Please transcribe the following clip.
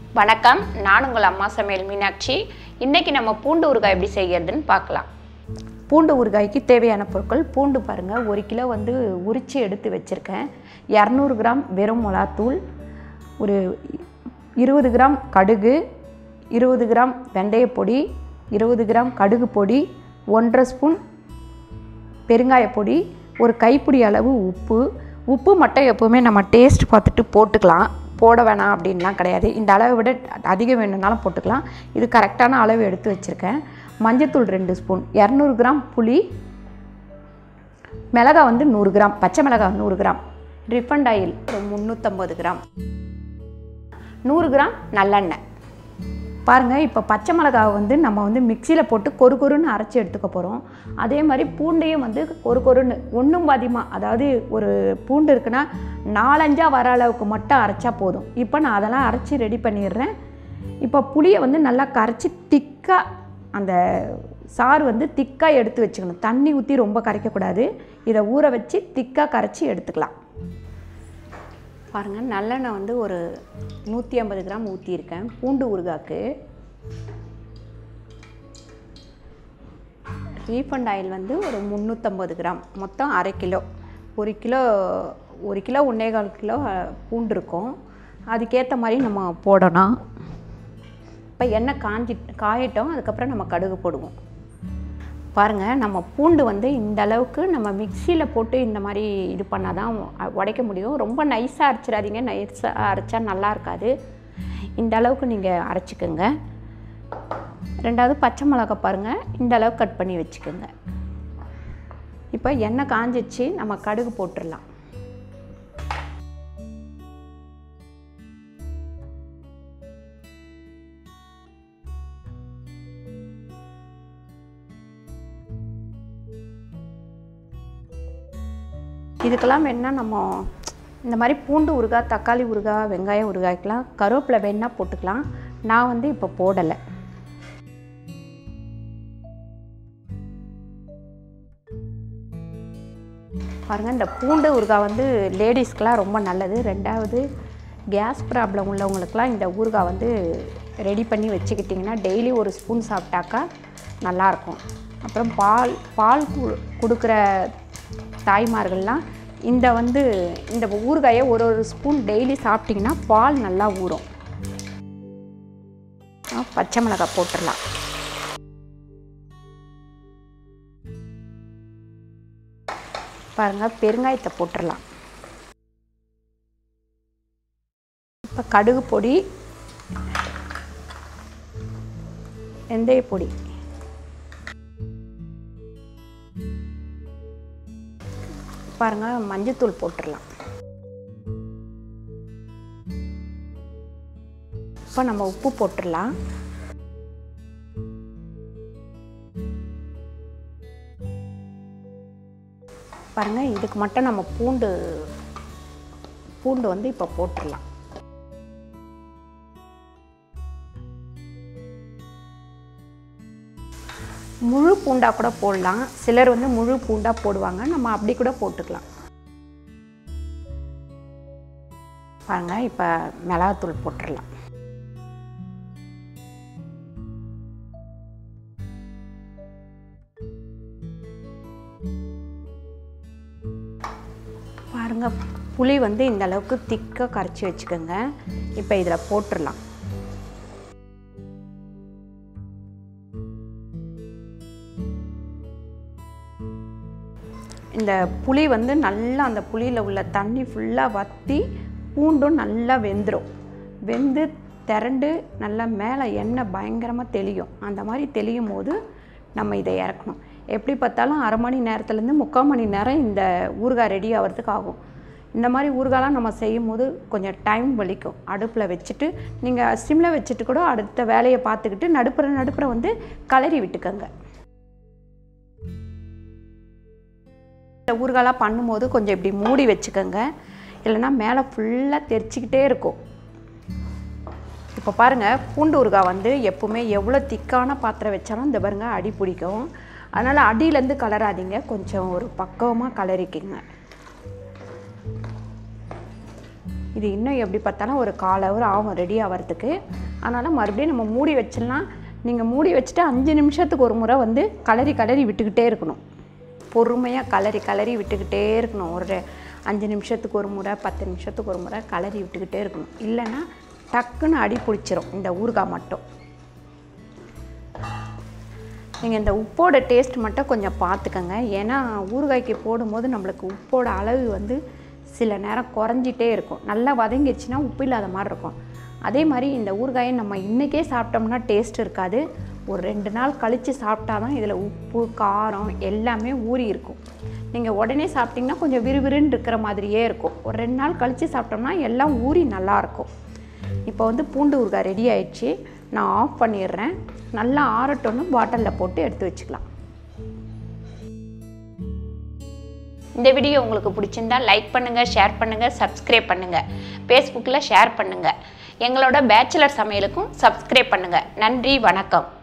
வணக்கம் நான் உங்கள் அம்மா சமையல் மீனாட்சி இன்னைக்கு நம்ம பூண்டு ஊறுகாய் எப்படி செய்யறதுன்னு பார்க்கலாம் பூண்டு ஊறுகாய்க்கு தேவையான பொருட்கள் பூண்டு பாருங்கள் ஒரு கிலோ வந்து உரித்து எடுத்து வச்சுருக்கேன் இரநூறு கிராம் வெறும் மிளகாத்தூள் ஒரு இருபது கிராம் கடுகு இருபது கிராம் வெந்தயப் பொடி இருபது கிராம் கடுகு பொடி ஒன்றரை ஸ்பூன் பெருங்காய பொடி ஒரு கைப்பிடி அளவு உப்பு உப்பு மட்டும் எப்போவுமே நம்ம டேஸ்ட் பார்த்துட்டு போட்டுக்கலாம் போட வேணாம் அப்படின்லாம் கிடையாது இந்த அளவை விட அதிகம் வேணும்னாலும் போட்டுக்கலாம் இது கரெக்டான அளவு எடுத்து வச்சுருக்கேன் மஞ்சத்தூள் ரெண்டு ஸ்பூன் இரநூறு கிராம் புளி மிளகாய் வந்து நூறு கிராம் பச்சை மிளகாய் நூறு கிராம் ரிஃபண்ட் ஆயில் ஒரு முந்நூற்றம்பது கிராம் நூறு கிராம் நல்லெண்ணெய் பாருங்கள் இப்போ பச்சை மிளகாவை வந்து நம்ம வந்து மிக்சியில் போட்டு கொரு கொருன்னு அரைச்சி எடுத்துக்க போகிறோம் அதே மாதிரி பூண்டையும் வந்து கொரு கொருன்னு ஒன்றும் பாதியமாக அதாவது ஒரு பூண்டு இருக்குன்னா நாலஞ்சா வர அளவுக்கு மட்டும் அரைச்சா போதும் இப்போ நான் அதெல்லாம் அரைச்சி ரெடி பண்ணிடுறேன் இப்போ புளியை வந்து நல்லா கரைச்சி திக்காக அந்த சாறு வந்து திக்காக எடுத்து வச்சுக்கணும் தண்ணி ஊற்றி ரொம்ப கரைக்கக்கூடாது இதை ஊற வச்சு திக்காக கரைச்சி எடுத்துக்கலாம் பாருங்கள் நல்லெண்ணெய் வந்து ஒரு நூற்றி ஐம்பது கிராம் ஊற்றியிருக்கேன் பூண்டு ஊறுகாக்கு ரீஃபண்ட் ஆயில் வந்து ஒரு முந்நூற்றம்பது கிராம் மொத்தம் அரை கிலோ ஒரு கிலோ ஒரு கிலோ ஒன்றேகால் கிலோ அஹ், பூண்டு இருக்கும் அதுக்கேற்ற மாதிரி நம்ம போடணும் இப்போ எண்ணெய் காஞ்சி காயட்டும் அதுக்கப்புறம் நம்ம கடுகு போடுவோம் பாருங்கள் நம்ம பூண்டு வந்து இந்த அளவுக்கு நம்ம மிக்சியில் போட்டு இந்த மாதிரி இது பண்ணால் தான் உடைக்க முடியும் ரொம்ப நைஸாக அரைச்சிடாதீங்க நைஸாக அரைச்சா நல்லா இருக்காது இந்த அளவுக்கு நீங்கள் அரைச்சிக்கோங்க ரெண்டாவது பச்சை மிளகா பாருங்கள் இந்த அளவுக்கு கட் பண்ணி வச்சுக்கோங்க இப்போ எண்ணெய் காஞ்சிச்சு நம்ம கடுகு போட்டுடலாம் இதுக்கெல்லாம் வேணால் நம்ம இந்த மாதிரி பூண்டு ஊறுகாய் தக்காளி ஊறுகாய் வெங்காய ஊறுகாய்க்கெலாம் கருவேப்பிலை வேணால் போட்டுக்கலாம் நான் வந்து இப்போ போடலை பாருங்கள் இந்த பூண்டு ஊறுகாய் வந்து லேடிஸ்க்கெலாம் ரொம்ப நல்லது ரெண்டாவது கேஸ் ப்ராப்ளம் உள்ளவங்களுக்கெலாம் இந்த ஊறுகாய் வந்து ரெடி பண்ணி வச்சுக்கிட்டிங்கன்னா டெய்லி ஒரு ஸ்பூன் சாப்பிட்டாக்கா நல்லாயிருக்கும் அப்புறம் பால் பால் கு கொடுக்குற தாய்மார்கள்லாம் இந்த வந்து இந்த ஊறுகாயை ஒரு ஒரு ஸ்பூன் டெய்லி சாப்பிட்டிங்கன்னா பால் நல்லா ஊறும் ஆ, பச்சை மிளகாய் போட்டுடலாம் பாருங்கள் பெருங்காயத்தை போட்டுடலாம் இப்போ கடுகு பொடி வெந்தய பொடி பாருங்கள் மஞ்சத்தூள் போட்டுடலாம் இப்போ நம்ம உப்பு போட்டுடலாம் பாருங்கள் இதுக்கு மட்டும் நம்ம பூண்டு பூண்டு வந்து இப்போ போட்டுடலாம் முழு பூண்டாக கூட போடலாம் சிலர் வந்து முழு பூண்டாக போடுவாங்க நம்ம அப்படி கூட போட்டுக்கலாம் பாருங்க இப்போ மிளகாத்தூள் போட்டுடலாம் பாருங்க புளி வந்து இந்த அளவுக்கு திக்காக கரைச்சி வச்சுக்கோங்க இப்போ இதில் போட்டுடலாம் இந்த புளி வந்து நல்லா அந்த புளியில் உள்ள தண்ணி ஃபுல்லாக வற்றி பூண்டும் நல்லா வெந்துடும் வெந்து திரண்டு நல்லா மேலே எண்ணெய் பயங்கரமாக தெளியும் அந்த மாதிரி தெளியும் போது நம்ம இதை இறக்கணும் எப்படி பார்த்தாலும் அரை மணி நேரத்துலேருந்து முக்கால் மணி நேரம் இந்த ஊறுகாய் ரெடி ஆகிறதுக்கு ஆகும் இந்த மாதிரி ஊறுகாய்லாம் நம்ம செய்யும் போது கொஞ்சம் டைம் வலிக்கும் அடுப்பில் வச்சுட்டு நீங்கள் சிம்மில் வச்சுட்டு கூட அடுத்த வேலையை பார்த்துக்கிட்டு நடுப்புற நடுப்புற வந்து கலரி விட்டுக்கோங்க இந்த ஊறுகாலாம் பண்ணும்போது கொஞ்சம் இப்படி மூடி வச்சுக்கோங்க இல்லைன்னா மேலே ஃபுல்லாக தெரிச்சிக்கிட்டே இருக்கும் இப்போ பாருங்கள் பூண்டு ஊறுகாய் வந்து எப்பவுமே எவ்வளோ திக்கான பாத்திரம் வச்சாலும் இந்த பாருங்க அடி பிடிக்கும் அதனால் அடியிலேருந்து கலராதீங்க கொஞ்சம் ஒரு பக்குவமாக கலரிக்கிங்க இது இன்னும் எப்படி பார்த்தாலும் ஒரு கால் ஹவர் ஆகும் ரெடி ஆகிறதுக்கு அதனால் மறுபடியும் நம்ம மூடி வச்சிடலாம் நீங்கள் மூடி வச்சுட்டு அஞ்சு நிமிஷத்துக்கு ஒரு முறை வந்து கலரி கலரி விட்டுக்கிட்டே இருக்கணும் பொறுமையாக கலரி கலரி விட்டுக்கிட்டே இருக்கணும் ஒரு அஞ்சு நிமிஷத்துக்கு ஒரு முறை பத்து நிமிஷத்துக்கு ஒரு முறை கலரி விட்டுக்கிட்டே இருக்கணும் இல்லைன்னா டக்குன்னு அடி பிடிச்சிரும் இந்த ஊறுகாய் மட்டும் நீங்கள் இந்த உப்போட டேஸ்ட் மட்டும் கொஞ்சம் பார்த்துக்கங்க ஏன்னா ஊறுகாய்க்கு போடும்போது நம்மளுக்கு உப்போட அளவு வந்து சில நேரம் குறைஞ்சிட்டே இருக்கும் நல்லா வதங்கிடுச்சுன்னா உப்பு இல்லாத மாதிரி இருக்கும் அதே மாதிரி இந்த ஊறுகாயை நம்ம இன்றைக்கே சாப்பிட்டோம்னா டேஸ்ட் இருக்காது ஒரு ரெண்டு நாள் கழித்து சாப்பிட்டா தான் இதில் உப்பு காரம் எல்லாமே ஊறி இருக்கும் நீங்கள் உடனே சாப்பிட்டிங்கன்னா கொஞ்சம் விறுவிறுன்னு இருக்கிற மாதிரியே இருக்கும் ஒரு ரெண்டு நாள் கழித்து சாப்பிட்டோம்னா எல்லாம் ஊறி நல்லாயிருக்கும் இப்போ வந்து பூண்டு ஊறுகாய் ரெடி ஆயிடுச்சு நான் ஆஃப் பண்ணிடுறேன் நல்லா ஆறட்டோன்னு பாட்டிலில் போட்டு எடுத்து வச்சுக்கலாம் இந்த வீடியோ உங்களுக்கு பிடிச்சிருந்தா லைக் பண்ணுங்கள் ஷேர் பண்ணுங்கள் சப்ஸ்கிரைப் பண்ணுங்கள் ஃபேஸ்புக்கில் ஷேர் பண்ணுங்கள் எங்களோட பேச்சுலர் சமையலுக்கும் சப்ஸ்கிரைப் பண்ணுங்கள் நன்றி வணக்கம்